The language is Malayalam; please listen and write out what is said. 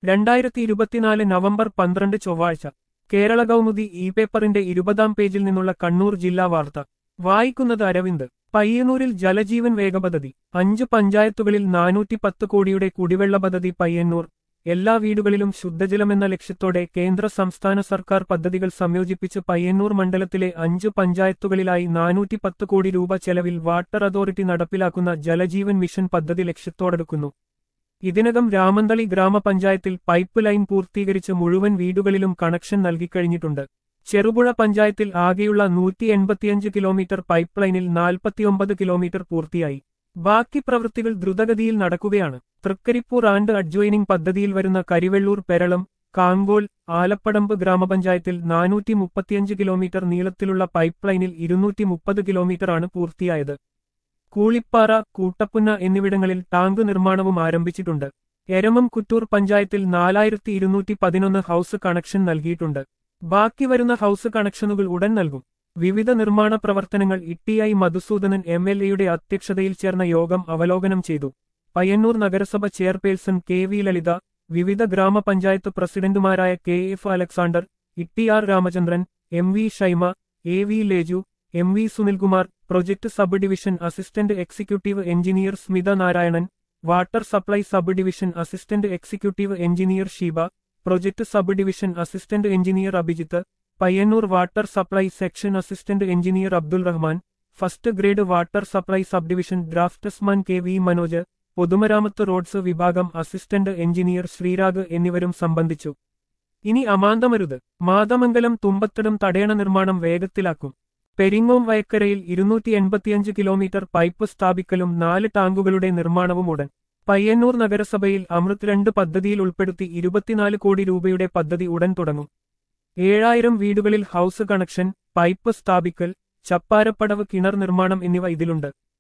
രണ്ടായിരത്തി ഇരുപത്തിനാല് നവംബർ പന്ത്രണ്ട് ചൊവ്വാഴ്ച കേരള കൗമുദി ഇ പേപ്പറിന്റെ ഇരുപതാം പേജിൽ നിന്നുള്ള കണ്ണൂർ ജില്ലാ വാർത്ത വായിക്കുന്നത് അരവിന്ദ് പയ്യന്നൂരിൽ ജലജീവൻ വേഗപദ്ധതി അഞ്ച് പഞ്ചായത്തുകളിൽ നാനൂറ്റി പത്ത് കോടിയുടെ കുടിവെള്ള പദ്ധതി പയ്യന്നൂർ എല്ലാ വീടുകളിലും ശുദ്ധജലമെന്ന ലക്ഷ്യത്തോടെ കേന്ദ്ര സംസ്ഥാന സർക്കാർ പദ്ധതികൾ സംയോജിപ്പിച്ച് പയ്യന്നൂർ മണ്ഡലത്തിലെ അഞ്ച് പഞ്ചായത്തുകളിലായി നാനൂറ്റി പത്ത് കോടി രൂപ ചെലവിൽ വാട്ടർ അതോറിറ്റി നടപ്പിലാക്കുന്ന ജലജീവൻ മിഷൻ പദ്ധതി ലക്ഷ്യത്തോടെടുക്കുന്നു ഇതിനകം രാമന്തളി ഗ്രാമപഞ്ചായത്തിൽ പൈപ്പ് ലൈൻ പൂർത്തീകരിച്ച് മുഴുവൻ വീടുകളിലും കണക്ഷൻ നൽകിക്കഴിഞ്ഞിട്ടുണ്ട് ചെറുപുഴ പഞ്ചായത്തിൽ ആകെയുള്ള നൂറ്റി എൺപത്തിയഞ്ച് കിലോമീറ്റർ പൈപ്പ് ലൈനിൽ നാൽപ്പത്തിയൊമ്പത് കിലോമീറ്റർ പൂർത്തിയായി ബാക്കി പ്രവൃത്തികൾ ദ്രുതഗതിയിൽ നടക്കുകയാണ് തൃക്കരിപ്പൂർ ആൻഡ് അഡ്ജോയിനിംഗ് പദ്ധതിയിൽ വരുന്ന കരിവെള്ളൂർ പെരളം കാങ്കോൽ ആലപ്പടമ്പ് ഗ്രാമപഞ്ചായത്തിൽ നാനൂറ്റി മുപ്പത്തിയഞ്ച് കിലോമീറ്റർ നീളത്തിലുള്ള പൈപ്പ് ലൈനിൽ ഇരുന്നൂറ്റി മുപ്പത് കിലോമീറ്ററാണ് പൂർത്തിയായത് കൂളിപ്പാറ കൂട്ടപ്പുന്ന എന്നിവിടങ്ങളിൽ ടാങ്ക് നിർമ്മാണവും ആരംഭിച്ചിട്ടുണ്ട് എരമം കുറ്റൂർ പഞ്ചായത്തിൽ നാലായിരത്തി ഇരുന്നൂറ്റി പതിനൊന്ന് ഹൌസ് കണക്ഷൻ നൽകിയിട്ടുണ്ട് ബാക്കി വരുന്ന ഹൌസ് കണക്ഷനുകൾ ഉടൻ നൽകും വിവിധ നിർമ്മാണ പ്രവർത്തനങ്ങൾ ഇട്ടിഐ മധുസൂദനൻ എം എൽ എയുടെ അധ്യക്ഷതയിൽ ചേർന്ന യോഗം അവലോകനം ചെയ്തു പയ്യന്നൂർ നഗരസഭ ചെയർപേഴ്സൺ കെ വി ലളിത വിവിധ ഗ്രാമപഞ്ചായത്ത് പ്രസിഡന്റുമാരായ K F Alexander Itty R Ramachandran M V Shaima A V Leju M V Sunilkumar project sub division assistant executive engineer Smitha Narayanan water supply sub division assistant executive engineer Sheeba project sub division assistant engineer Abhijith Payyanur water supply section assistant engineer Abdul Rahman first grade water supply sub division draftsman K V Manoj പൊതുമരാമത്ത് റോഡ്സ് വിഭാഗം അസിസ്റ്റന്റ് എഞ്ചിനീയർ ശ്രീരാഗ് എന്നിവരും സംബന്ധിച്ചു ഇനി അമാന്തമരുത് മാതമംഗലം തുമ്പത്തടം തടയണ നിർമ്മാണം വേഗത്തിലാക്കും പെരിങ്ങോം വയക്കരയിൽ ഇരുന്നൂറ്റി എൺപത്തിയഞ്ച് കിലോമീറ്റർ പൈപ്പ് സ്ഥാപിക്കലും നാല് ടാങ്കുകളുടെ നിർമ്മാണവും ഉടൻ പയ്യന്നൂർ നഗരസഭയിൽ അമൃത് രണ്ട് പദ്ധതിയിൽ ഉൾപ്പെടുത്തി ഇരുപത്തിനാല് കോടി രൂപയുടെ പദ്ധതി ഉടൻ തുടങ്ങും ഏഴായിരം വീടുകളിൽ ഹൌസ് കണക്ഷൻ പൈപ്പ് സ്ഥാപിക്കൽ ചപ്പാരപ്പടവ് കിണർ നിർമ്മാണം എന്നിവ ഇതിലുണ്ട്